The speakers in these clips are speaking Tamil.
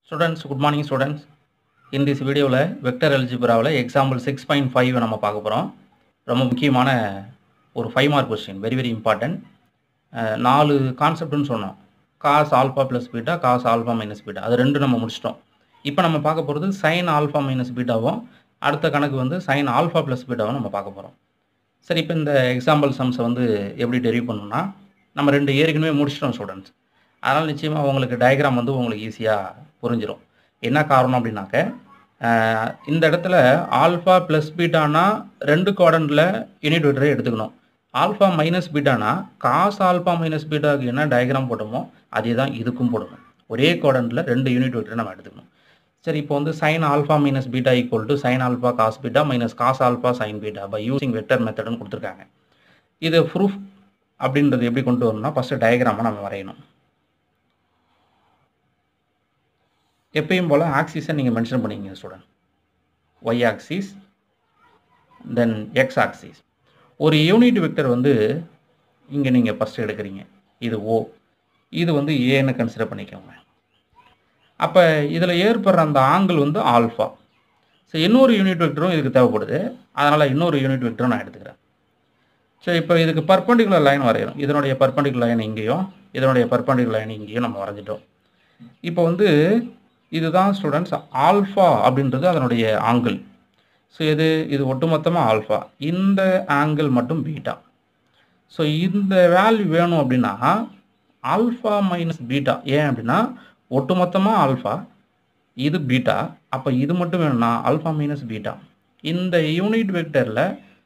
Students good morning students in this வீடியோவில் வெக்டர் அல்ஜிப்ராவில் எக்ஸாம்பிள் சிக்ஸ் பாயிண்ட் ஃபைவ் நம்ம பார்க்க போகிறோம் ரொம்ப முக்கியமான ஒரு five mark question very very important நாலு கான்செப்ட்னு சொன்னோம் cos alpha plus beta cos alpha minus beta அது ரெண்டு நம்ம முடிச்சிட்டோம் இப்போ நம்ம பார்க்க போகிறது சைன் ஆல்ஃபா மைனஸ் பீட்டாவும் அடுத்த கணக்கு வந்து சைன் ஆல்ஃபா ப்ளஸ் பீட்டாவும் நம்ம பார்க்க போகிறோம் சரி இப்போ இந்த எக்ஸாம்பிள் சம்ஸை வந்து எப்படி டெரிவ் பண்ணணும்னா நம்ம ரெண்டு ஏற்கனவே முடிச்சிட்டோம் ஸ்டூடெண்ட்ஸ் அதனால் நிச்சயமாக உங்களுக்கு டயக்ராம் வந்து உங்களுக்கு ஈஸியாக புரிஞ்சிடும் என்ன காரணம் அப்படின்னாக்க ஆஹ், இந்த இடத்துல ஆல்ஃபா ப்ளஸ் பீட்டானா ரெண்டு குவாடண்டில் யூனிட் வெக்டரை எடுத்துக்கணும் ஆல்ஃபா மைனஸ் பீட்டானா காஸ் ஆல்ஃபா மைனஸ் பீட்டாவுக்கு என்ன டயக்ராம் போட்டோமோ அதே தான் இதுக்கும் போடணும் ஒரே குவாடண்டில் ரெண்டு யூனிட் வெக்டரை நம்ம எடுத்துக்கணும் சரி இப்போ வந்து sine alpha minus beta equal to sine alpha cos beta minus cos alpha sine beta by using vector மெத்தட்னு கொடுத்துருக்காங்க இது ப்ரூஃப் அப்படின்றது எப்படி கொண்டு வரணும்னா ஃபஸ்ட்டு டயக்ராமை நம்ம வரையணும் எப்பயும் போல் ஆக்சிஸை நீங்கள் மென்ஷன் பண்ணிங்க student Y axis then X axis ஒரு யூனிட் வெக்டர் வந்து இங்கே நீங்கள் ஃபஸ்ட்டு எடுக்கிறீங்க இது ஓ இது வந்து ஏன்னு கன்சிடர் பண்ணிக்கோங்க அப்போ இதில் ஏற்படுற அந்த ஆங்கிள் வந்து ஆல்ஃபா ஸோ இன்னொரு யூனிட் வெக்டரும் இதுக்கு தேவைப்படுது அதனால் இன்னொரு யூனிட் வெக்டரும் நான் எடுத்துக்கிறேன் ஸோ இப்போ இதுக்கு பர்பண்டிகுலர் லைன் வரையணும் இதனுடைய பர்பண்டிகுலர் லைன் இங்கேயும் இதனுடைய பர்பண்டிகுலர் லைன் இங்கேயும் நம்ம வரைஞ்சிட்டோம் இப்போ வந்து இதுதான் ஸ்டூடெண்ட்ஸ் ஆல்ஃபா அப்படின்றது அதனுடைய ஆங்கிள் ஸோ இது இது ஒட்டுமொத்தமாக ஆல்ஃபா இந்த ஆங்கிள் மட்டும் பீட்டா ஸோ இந்த வேல்யூ வேணும் அப்படின்னா ஆல்ஃபா மைனஸ் பீட்டா ஏன் அப்படின்னா ஒட்டுமொத்தமாக ஆல்ஃபா இது பீட்டா அப்போ இது மட்டும் வேணும்னா ஆல்ஃபா மைனஸ் பீட்டா இந்த யூனிட் வெக்டரில்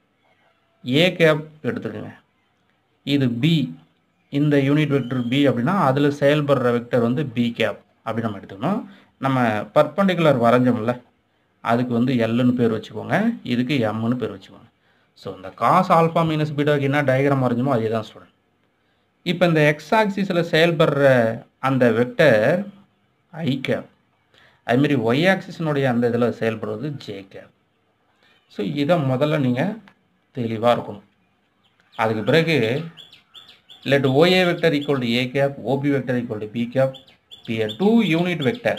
ஏ கேப் எடுத்துக்கோங்க இது பி இந்த யூனிட் வெக்டர் பி அப்படின்னா அதில் செயல்படுற வெக்டர் வந்து பி கேப் அப்படி நம்ம எடுத்துக்கணும் நம்ம பர்பண்டிகுலர் வரைஞ்சோம்ல அதுக்கு வந்து எல்லுன்னு பேர் வச்சுக்கோங்க இதுக்கு எம்னு பேர் வச்சுக்கோங்க ஸோ இந்த காஸ் ஆல்ஃபா மைனஸ் பீட்டாவுக்கு என்ன டயக்ராம் வரைஞ்சோமோ அதே தான் ஸ்டூடெண்ட் இப்போ இந்த எக்ஸ் ஆக்சிஸில் செயல்படுற அந்த வெக்டர் ஐ கேப் அதுமாரி ஒய் ஆக்சிஸினுடைய அந்த இதில் செயல்படுறது ஜே கேப் ஸோ இதை முதல்ல நீங்கள் தெளிவாக இருக்கணும் அதுக்கு பிறகு let OA vector equal to A cap, OB vector equal to B cap be a two unit vector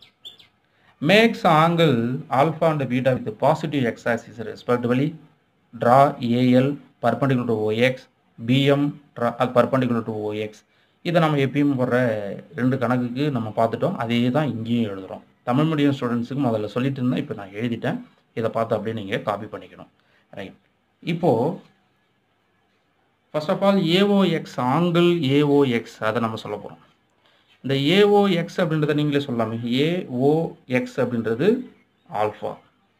makes angle alpha and beta with the positive x-axis respectively draw AL perpendicular to OX BM draw uh, perpendicular to OX இதை நம்ம எப்பயும் போடுற ரெண்டு கணக்குக்கு நம்ம பார்த்துட்டோம் அதே தான் இங்கேயும் எழுதுகிறோம் தமிழ் மீடியம் ஸ்டூடெண்ட்ஸுக்கு முதல்ல சொல்லிட்டு இருந்தேன் இப்போ நான் எழுதிட்டேன் இதை பார்த்து அப்படியே நீங்கள் காப்பி பண்ணிக்கணும் ரைட் இப்போது first of all AOX angle AOX அதை நம்ம சொல்ல போகிறோம் இந்த ஏஓஎக்ஸ் அப்படின்றத நீங்களே சொல்லலாமே ஏஓஎக்ஸ் அப்படின்றது alpha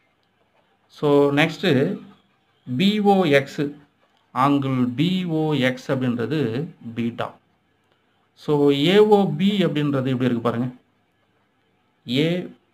so next BOX angle BOX அப்படின்றது பீட்டா ஸோ ஏஓபி அப்படின்றது எப்படி இருக்கு பாருங்க ஏ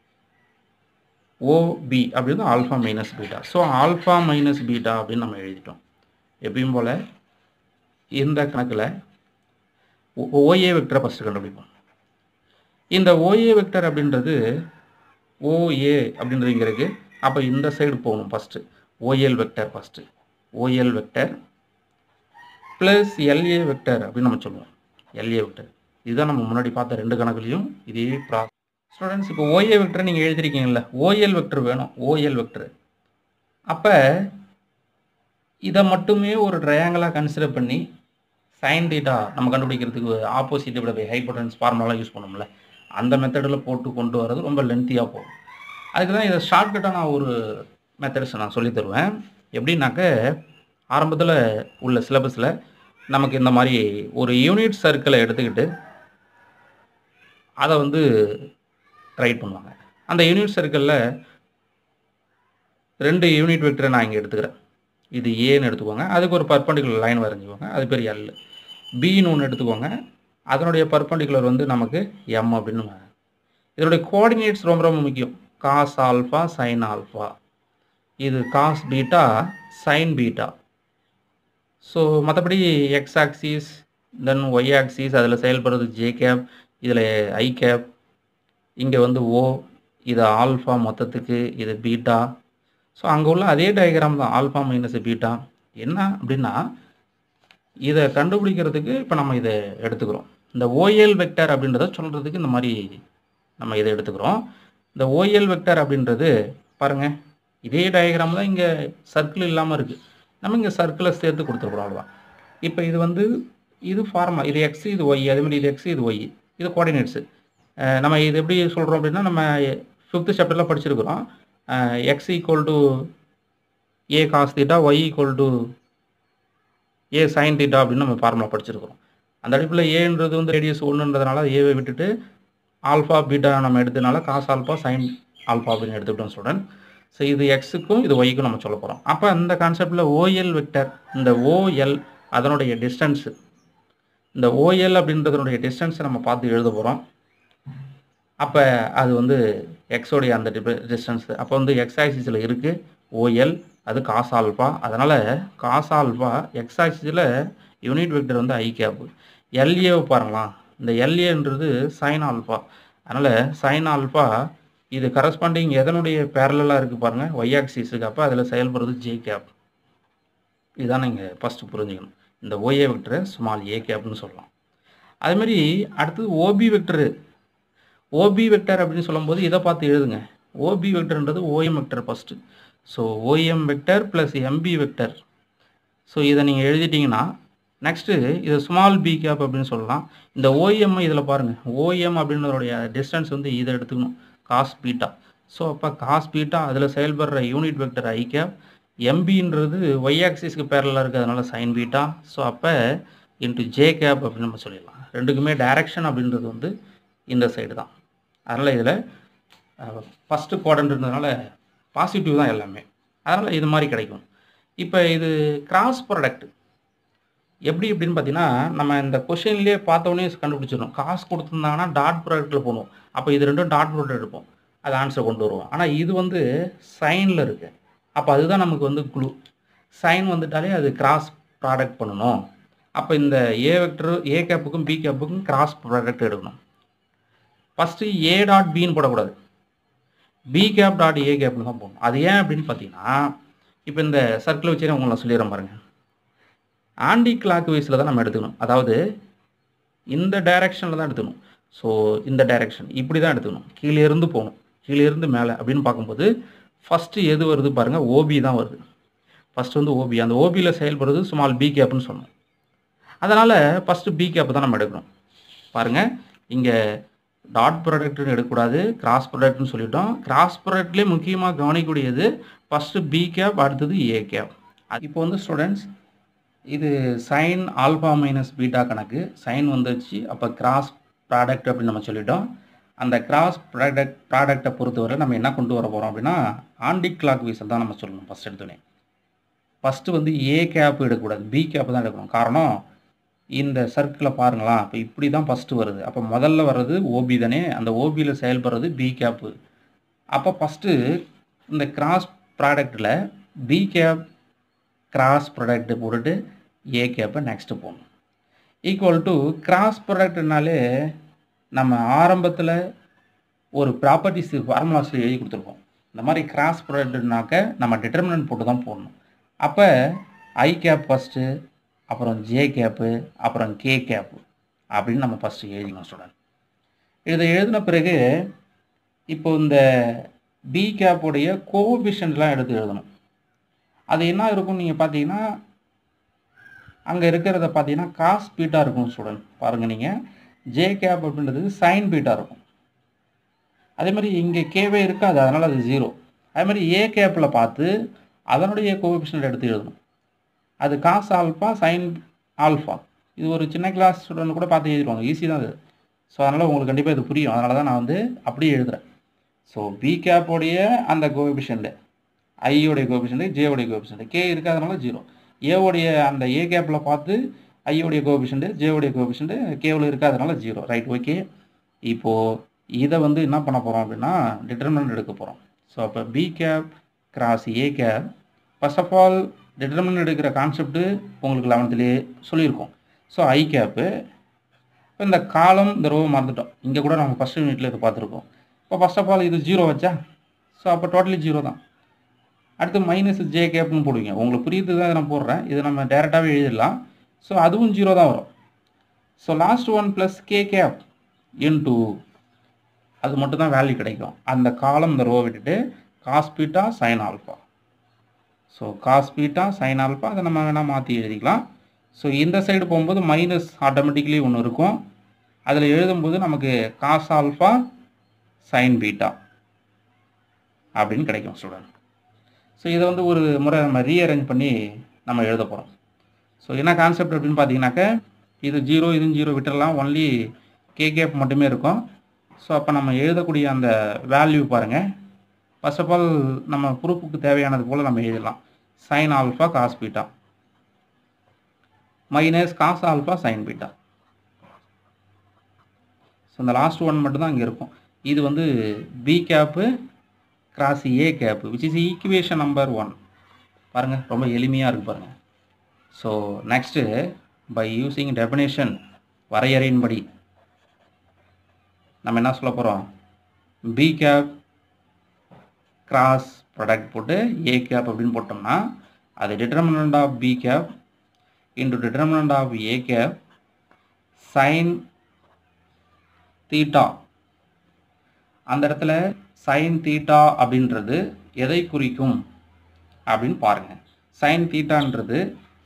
ஓபி அப்படின்றது alpha minus beta so alpha minus beta அப்படின்னு நம்ம எழுதிட்டோம் எப்பயும் போல் இந்த கணக்கில் ஓஏ வெக்டரை ஃபஸ்ட்டு கண்டுபிடிப்போம் இந்த ஓஏ வெக்டர் அப்படின்றது ஓஏ அப்படின்றது இங்கே இருக்குது அப்போ இந்த சைடு போகணும் first OL vector first OL vector plus LA vector அப்படின்னு நம்ம சொல்லுவோம் எல்ஏ வெக்டர் இதுதான் நம்ம முன்னாடி பார்த்த ரெண்டு கணக்குலையும் இதே ப்ரா ஸ்டூடெண்ட்ஸ் இப்போ ஓஏ வெக்டர் நீங்கள் எழுதிருக்கீங்கல்ல ஓஎல் வெக்டர் வேணும் ஓஎல் வெக்டர் அப்போ இதை மட்டுமே ஒரு ட்ரையாங்கிளாக கன்சிடர் பண்ணி சைன் டீட்டா நம்ம கண்டுபிடிக்கிறதுக்கு ஆப்போசிட் விட பை ஹைபோட்டன்ஸ் ஃபார்முலாலாம் யூஸ் பண்ணோம்ல அந்த மெத்தடில் போட்டு கொண்டு வர்றது ரொம்ப லென்த்தியாக போகும் அதுக்கு தான் இதை ஷார்ட்கட்டாக நான் ஒரு மெத்தட்ஸ் நான் சொல்லி தருவேன் எப்படின்னாக்க ஆரம்பத்தில் உள்ள சிலபஸில் நமக்கு இந்த மாதிரி ஒரு யூனிட் சர்க்கிளை எடுத்துக்கிட்டு அதை வந்து ரைட் பண்ணுவாங்க அந்த யூனிட் சர்க்கிளில் ரெண்டு யூனிட் வெக்டரை நான் இங்கே எடுத்துக்கிறேன் இது ஏன்னு எடுத்துக்கோங்க அதுக்கு ஒரு பர்பண்டிகுலர் லைன் வரைஞ்சிக்கோங்க அது பேர் எல் பின்னு ஒன்று எடுத்துக்கோங்க அதனுடைய பர்பண்டிகுலர் வந்து நமக்கு எம் அப்படின்னு வரும். இதனுடைய கோஆர்டினேட்ஸ் ரொம்ப ரொம்ப முக்கியம் காஸ் ஆல்ஃபா சைன் ஆல்ஃபா இது cos beta sine beta so மற்றபடி X axis then Y axis அதில் செயல்படுறது ஜே கேப் இதில் ஐ கேப் இங்கே வந்து ஓ இது ஆல்ஃபா மொத்தத்துக்கு இது பீட்டா ஸோ அங்கே உள்ள அதே டயக்ராம் தான் ஆல்ஃபா மைனஸ் பீட்டா என்ன அப்படின்னா இதை கண்டுபிடிக்கிறதுக்கு இப்போ நம்ம இதை எடுத்துக்கிறோம் இந்த ஓஎல் வெக்டர் அப்படின்றத சொல்கிறதுக்கு இந்த மாதிரி நம்ம இதை எடுத்துக்கிறோம் இந்த ஓஎல் வெக்டர் அப்படின்றது பாருங்கள் இதே டயக்ராம் தான் இங்கே சர்க்கிள் இல்லாமல் இருக்குது நம்ம இங்கே சர்க்கிளை சேர்த்து கொடுத்துருக்குறோம் அவ்வளோதான் இப்போ இது வந்து இது ஃபார்முலா இது எக்ஸ் இது ஒய் அதே மாதிரி இது எக்ஸ் இது ஒய் இது கோஆர்டினேட்ஸு நம்ம இது எப்படி சொல்கிறோம் அப்படின்னா நம்ம ஃபிஃப்த்து சாப்டரில் படிச்சிருக்கிறோம் X equal to A cos theta Y equal to A sine theta அப்படின்னு நம்ம ஃபார்முலா படிச்சிருக்கிறோம் அந்த அடிப்பில் ஏன்றது வந்து ரேடியஸ் ஒன்றுன்றதுனால ஏவை விட்டுட்டு ஆல்ஃபா பீட்டா நம்ம எடுத்ததுனால காஸ் ஆல்ஃபா சைன் ஆல்ஃபா அப்படின்னு எடுத்துக்கிட்டோம் ஸ்டூடெண்ட் ஸோ இது எக்ஸுக்கும் இது ஒய்க்கும் நம்ம சொல்ல போகிறோம் அப்போ இந்த கான்செப்டில் ஓஎல் வெக்டர் இந்த ஓஎல் அதனுடைய டிஸ்டன்ஸு இந்த ஓஎல் அப்படின்றதனுடைய டிஸ்டன்ஸை நம்ம பார்த்து எழுத போகிறோம் அப்போ அது வந்து எக்ஸோடைய அந்த டிஸ்டன்ஸ் அப்போ வந்து எக்ஸ் ஆக்சிஸில் இருக்குது ஓஎல் அது காஸ் ஆல்ஃபா அதனால் காஸ் ஆல்ஃபா எக்ஸ் ஆக்சிஸில் யூனிட் வெக்டர் வந்து ஐ கேப்பு எல்ஏவை பாருங்களா இந்த எல்ஏன்றது சைன் ஆல்ஃபா அதனால் சைன் ஆல்ஃபா இது கரஸ்பாண்டிங் எதனுடைய பேரலாக இருக்குது பாருங்கள் ஒய் ஆக்சிஸுக்கு அப்போ அதில் செயல்படுறது ஜே கேப் இதுதான் நீங்கள் ஃபஸ்ட்டு புரிஞ்சுக்கணும் இந்த ஓஏ வெக்டரை ஸ்மால் ஏ கேப்னு சொல்லலாம் அதேமாதிரி அடுத்தது ஓபி வெக்டரு ஓபி வெக்டர் அப்படின்னு சொல்லும்போது இதை பார்த்து எழுதுங்க ஓபி வெக்டர்ன்றது OM vector first so OM vector plus MB vector so இதை நீங்கள் எழுதிட்டிங்கன்னா நெக்ஸ்ட்டு இது ஸ்மால் பி கேப் அப்படின்னு சொல்லலாம் இந்த ஓஎம் இதில் பாருங்கள் ஓஎம் அப்படின்றதோடைய டிஸ்டன்ஸ் வந்து இதை எடுத்துக்கணும் காஸ் பீட்டா ஸோ அப்போ காஸ் பீட்டா அதில் செயல்படுற யூனிட் வெக்டர் ஐ கேப் எம்பின்றது ஒய் ஆக்சிஸ்க்கு பேரலாக இருக்குது அதனால் சைன் பீட்டா ஸோ அப்போ இன்ட்டு ஜே கேப் அப்படின்னு நம்ம சொல்லிடலாம் ரெண்டுக்குமே டைரக்ஷன் அப்படின்றது வந்து இந்த சைடு தான் அதனால் இதில் ஃபஸ்ட்டு குவாட்ரண்ட்ன்றதுனால பாசிட்டிவ் தான் எல்லாமே அதனால் இது மாதிரி கிடைக்கும் இப்போ இது கிராஸ் ப்ராடக்ட் எப்படி எப்படின்னு பார்த்தீங்கன்னா நம்ம இந்த கொஷின்லேயே பார்த்தோன்னே கண்டுபிடிச்சிடணும் காசு கொடுத்துருந்தாங்கன்னா டாட் ப்ராடக்ட்டில் போகணும் அப்போ இது ரெண்டும் டாட் ப்ராடக்ட் எடுப்போம் அது ஆன்சர் கொண்டு வருவோம் ஆனால் இது வந்து சைனில் இருக்குது அப்போ அதுதான் நமக்கு வந்து குழு சைன் வந்துட்டாலே அது கிராஸ் ப்ராடக்ட் பண்ணணும் அப்போ இந்த ஏ வெக்டர் ஏ கேப்புக்கும் பி கேப்புக்கும் கிராஸ் ப்ராடக்ட் எடுக்கணும் ஃபஸ்ட்டு ஏ டாட் பின்னு போடக்கூடாது பி கேப் டாட் ஏ கேப்னு தான் போடணும் அது ஏன் அப்படின்னு பார்த்தீங்கன்னா இப்போ இந்த சர்க்கிள் வச்சு உங்களை நான் சொல்லிடுறேன் பாருங்கள் ஆன்டி கிளாக் வைஸில் தான் நம்ம எடுத்துக்கணும் அதாவது இந்த டைரெக்ஷனில் தான் எடுத்துக்கணும் ஸோ இந்த டைரெக்ஷன் இப்படி தான் எடுத்துக்கணும் கீழே இருந்து போகணும் கீழே இருந்து மேலே அப்படின்னு பார்க்கும்போது ஃபஸ்ட்டு எது வருது பாருங்கள் ஓபி தான் வருது ஃபஸ்ட்டு வந்து ஓபி அந்த ஓபியில் செயல்படுறது ஸ்மால் பி கேப்னு சொன்னோம் அதனால் ஃபஸ்ட்டு பி கேப் தான் நம்ம எடுக்கணும் பாருங்கள் இங்கே டாட் ப்ராடக்ட்னு எடுக்கக்கூடாது கிராஸ் ப்ராடக்ட்னு சொல்லிட்டோம் கிராஸ் ப்ராடக்ட்லேயே முக்கியமாக கவனிக்கக்கூடியது ஃபஸ்ட்டு பி கேப் அடுத்தது ஏ கேப் இப்போ வந்து ஸ்டூடெண்ட்ஸ் இது சைன் ஆல்ஃபா மைனஸ் பீட்டா கணக்கு சைன் வந்துச்சு அப்போ கிராஸ் ப்ராடக்ட் அப்படின்னு நம்ம சொல்லிட்டோம் அந்த கிராஸ் ப்ராடக்ட் ப்ராடக்டை பொறுத்தவரை நம்ம என்ன கொண்டு வர போகிறோம் அப்படின்னா ஆண்டி கிளாக் வீசல் தான் நம்ம சொல்லணும் ஃபஸ்ட் எடுத்தோடனே ஃபஸ்ட்டு வந்து ஏ கேப் எடுக்கக்கூடாது பி கேப் தான் எடுக்கணும் காரணம் இந்த சர்க்கிளை பாருங்களா இப்போ இப்படி தான் ஃபஸ்ட்டு வருது அப்போ முதல்ல வர்றது ஓபி தானே அந்த ஓபியில் செயல்படுறது பி கேப்பு அப்போ ஃபஸ்ட்டு இந்த கிராஸ் ப்ராடக்டில் பி கேப் கிராஸ் ப்ராடக்ட் போட்டுட்டு ஏ கேப்பை நெக்ஸ்ட்டு போகணும் ஈக்குவல் டு கிராஸ் ப்ராடக்ட்னாலே நம்ம ஆரம்பத்தில் ஒரு ப்ராப்பர்ட்டிஸ் ஃபார்முலாஸில் எழுதி கொடுத்துருக்கோம் இந்த மாதிரி கிராஸ் ப்ராடக்ட்னாக்க நம்ம டிட்டர்மினன்ட் போட்டு தான் போடணும் அப்போ ஐ கேப் ஃபஸ்ட்டு அப்புறம் ஜே கேப்பு அப்புறம் கே கேப்பு அப்படின்னு நம்ம ஃபஸ்ட்டு எழுதிக்கணும் ஸ்டூடெண்ட் இதை எழுதின பிறகு இப்போ இந்த பி கேப்புடைய கோபிஷன்லாம் எடுத்து எழுதணும் அது என்ன இருக்கும் நீங்கள் பார்த்தீங்கன்னா அங்கே இருக்கிறத பார்த்தீங்கன்னா காஸ் பீட்டா இருக்கும் ஸ்டூடெண்ட் பாருங்கள் நீங்கள் ஜே கேப் அப்படின்றது சைன் பீட்டா இருக்கும் அதே மாதிரி இங்கே கேவே இருக்காது அதனால் அது ஜீரோ அதே மாதிரி ஏ கேப்பில் பார்த்து அதனுடைய கோபிஷன் எடுத்து எழுதணும் அது காஸ் ஆல்ஃபா சைன் ஆல்ஃபா இது ஒரு சின்ன கிளாஸ் ஸ்டூடெண்ட் கூட பார்த்து எழுதிடுவாங்க ஈஸி தான் அது ஸோ அதனால் உங்களுக்கு கண்டிப்பாக இது புரியும் அதனால தான் நான் வந்து அப்படியே எழுதுகிறேன் ஸோ பி கேப்போடைய அந்த கோபிஷன்ட்டு ஐயோடைய கோபிஷன்ட்டு ஜேவுடைய கோபிஷன்ட்டு கே இருக்காதனால ஜீரோ ஏவுடைய அந்த ஏ கேப்பில் பார்த்து ஐயோடைய கோபிஷன்ட்டு ஜேவுடைய கோபிஷன்ட்டு கேவில் இருக்காதனால ஜீரோ ரைட் ஓகே இப்போது இதை வந்து என்ன பண்ண போகிறோம் அப்படின்னா டிட்டர்மினன்ட் எடுக்க போகிறோம் ஸோ அப்போ B cap cross A cap first of all determinant எடுக்கிற கான்செப்ட்டு உங்களுக்கு லெவன்த்துலேயே சொல்லியிருக்கோம் ஸோ ஐ கேப்பு இப்போ இந்த காலம் இந்த ரோவை மறந்துட்டோம் இங்கே கூட நம்ம ஃபஸ்ட் யூனிட்டில் இதை பார்த்துருக்கோம் இப்போ ஃபர்ஸ்ட் ஆஃப் ஆல் இது ஜீரோ வச்சா ஸோ அப்போ டோட்டலி ஜீரோ தான் அடுத்து மைனஸ் ஜே கேப்னு போடுவீங்க உங்களுக்கு புரியுது தான் நான் போடுறேன் இது நம்ம டேரெக்டாகவே எழுதிடலாம் ஸோ அதுவும் ஜீரோ தான் வரும் so last one plus K cap into அது மட்டும் தான் வேல்யூ கிடைக்கும் அந்த காலம் இந்த ரோ விட்டுட்டு cos beta sine alpha so cos beta sine alpha அதை நம்ம வேணால் மாற்றி எழுதிக்கலாம் ஸோ இந்த சைடு போகும்போது மைனஸ் ஆட்டோமேட்டிக்கலி ஒன்று இருக்கும் அதில் எழுதும்போது நமக்கு காஸ் ஆல்ஃபா சைன் பீட்டா அப்படின்னு கிடைக்கும் ஸ்டூடெண்ட் ஸோ இதை வந்து ஒரு முறை நம்ம ரீஅரேஞ்ச் பண்ணி நம்ம எழுத போகிறோம் ஸோ என்ன கான்செப்ட் அப்படின்னு பார்த்தீங்கன்னாக்க இது ஜீரோ இதுவும் ஜீரோ விட்டுறலாம் ஒன்லி கே கேப் மட்டுமே இருக்கும் ஸோ அப்போ நம்ம எழுதக்கூடிய அந்த வேல்யூ பாருங்கள் ஃபர்ஸ்ட் ஆஃப் ஆல் நம்ம ப்ரூஃபுக்கு தேவையானது போல் நம்ம எழுதலாம் sine alpha cos beta minus cos alpha sine beta so இந்த லாஸ்ட் ஒன் மட்டும் தான் இங்கே இருக்கும் இது வந்து B cap cross A cap which is equation number one பாருங்கள் ரொம்ப எளிமையாக இருக்குது பாருங்கள் so next by using definition வரையறையின்படி நம்ம என்ன சொல்ல போகிறோம் பி கேப் கிராஸ் ப்ராடக்ட் போட்டு ஏ கேப் அப்படின்னு போட்டோம்னா அது determinant of B cap into determinant of A cap sine theta அந்த இடத்துல சைன் தீட்டா அப்படின்றது எதை குறிக்கும் அப்படின்னு பாருங்கள் சைன் தீட்டான்றது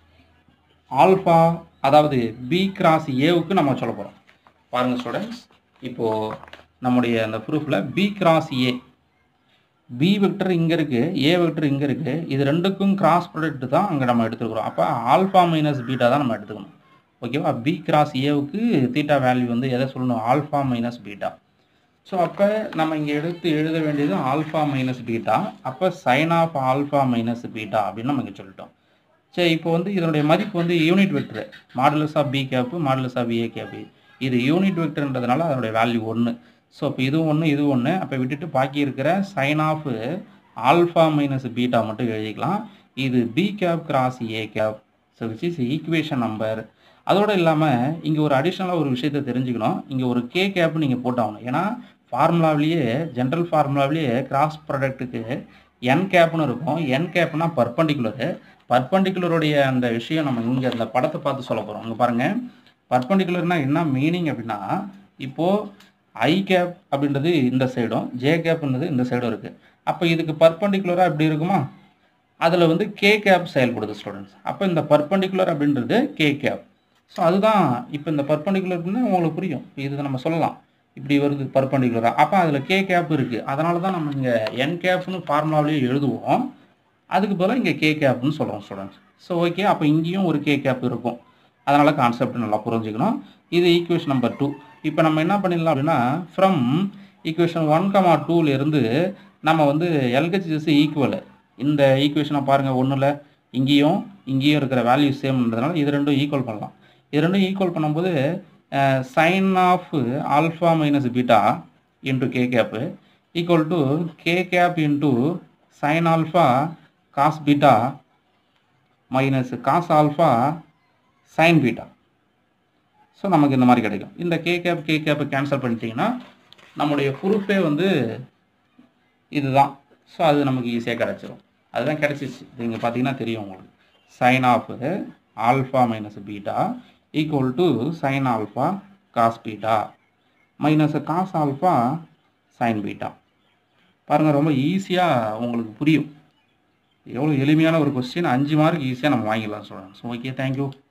ஆல்ஃபா அதாவது பி கிராஸ் ஏவுக்கு நம்ம சொல்ல போகிறோம் பாருங்கள் ஸ்டூடெண்ட்ஸ் இப்போது நம்முடைய அந்த ப்ரூஃபில் B cross A B vector இங்கே இருக்குது ஏ வெக்டர் இங்கே இருக்குது இது ரெண்டுக்கும் கிராஸ் ப்ராடக்ட் தான் அங்கே நம்ம எடுத்துக்கிறோம் அப்போ ஆல்ஃபா மைனஸ் பீட்டா தான் நம்ம எடுத்துக்கணும் ஓகேவா பி கிராஸ் ஏவுக்கு தீட்டா வேல்யூ வந்து எதை சொல்லணும் ஆல்ஃபா மைனஸ் பீட்டா ஸோ அப்போ நம்ம இங்கே எடுத்து எழுத வேண்டியது ஆல்ஃபா மைனஸ் பீட்டா அப்போ sine of alpha minus beta அப்படின்னு நம்ம இங்கே சொல்லிட்டோம் சரி இப்போ வந்து இதனுடைய மதிப்பு வந்து unit vector modulus of B cap modulus of A cap இது யூனிட் வெக்டர்ன்றதுனால அதனுடைய வேல்யூ ஒன்று ஸோ இப்போ இதுவும் ஒன்று இது ஒன்று அப்போ விட்டுட்டு பாக்கி இருக்கிற sine of alpha minus beta மட்டும் எழுதிக்கலாம் இது B cap cross A cap so which is equation number அதோடு இல்லாமல் இங்கே ஒரு அடிஷ்னலாக ஒரு விஷயத்தை தெரிஞ்சுக்கணும் இங்கே ஒரு கே கேப் நீங்கள் போட்டாகணும் ஏன்னா ஃபார்முலாவிலேயே ஜென்ரல் ஃபார்முலாவிலேயே கிராஸ் ப்ராடக்ட்டுக்கு என் கேப்னு இருக்கும் என் கேப்னா பர்பண்டிகுலரு பர்பண்டிகுலருடைய அந்த விஷயம் நம்ம இங்கே அந்த படத்தை பார்த்து சொல்ல போகிறோம் இங்கே பாருங்கள் பர்பண்டிகுலர்னா என்ன மீனிங் அப்படின்னா இப்போது ஐ கேப் அப்படின்றது இந்த சைடும் ஜே கேப்ன்றது இந்த சைடும் இருக்குது அப்போ இதுக்கு பர்பண்டிகுலராக இப்படி இருக்குமா அதில் வந்து கே கேப் செயல்படுது ஸ்டூடெண்ட்ஸ் அப்போ இந்த பர்பண்டிகுலர் அப்படின்றது கே கேப் ஸோ அதுதான் இப்போ இந்த பர்பண்டிகுலர் அப்படின்னா உங்களுக்கு புரியும் இது நம்ம சொல்லலாம் இப்படி வருது பர்பண்டிகுலராக அப்போ அதில் கே கேப் இருக்குது அதனால தான் நம்ம இங்கே என் கேப்னு ஃபார்முலாவிலேயே எழுதுவோம் அதுக்கு பதிலாக இங்கே கே கேப்னு சொல்கிறோம் ஸ்டூடெண்ட்ஸ் ஸோ ஓகே அப்போ இங்கேயும் ஒரு கே கேப் இருக்கும் அதனால் கான்செப்ட் நல்லா புரிஞ்சுக்கணும் இது ஈக்குவேஷன் நம்பர் டூ இப்போ நம்ம என்ன பண்ணிடலாம் அப்படின்னா ஃப்ரம் ஈக்குவேஷன் ஒன் கமா டூலேருந்து நம்ம வந்து எல்ஹெச்எஸ் ஈக்குவல் இந்த ஈக்குவேஷனை பாருங்கள் ஒன்றில் இங்கேயும் இங்கேயும் இருக்கிற வேல்யூ சேம்ன்றதுனால இது ரெண்டும் ஈக்குவல் பண்ணலாம் இது ரெண்டும் ஈக்குவல் பண்ணும்போது sine of alpha minus beta into K cap equal to K cap into sine alpha cos beta minus cos alpha sine beta so நமக்கு இந்த மாதிரி கிடைக்கும் இந்த கே கேப் கே கேப்பை கேன்சல் பண்ணிட்டீங்கன்னா நம்முடைய ப்ரூஃபே வந்து இதுதான் ஸோ அது நமக்கு ஈஸியாக கிடச்சிரும் அதுதான் கிடச்சிச்சு இது இங்கே பார்த்தீங்கன்னா தெரியும் உங்களுக்கு sine of alpha minus beta equal to sine alpha cos beta minus cos alpha sine beta பாருங்கள் ரொம்ப ஈஸியாக உங்களுக்கு புரியும் எவ்வளோ எளிமையான ஒரு கொஸ்டின் அஞ்சு மார்க் ஈஸியாக நம்ம வாங்கிடலாம் ஸ்டூடெண்ட்ஸ் ஓகே தேங்க்யூ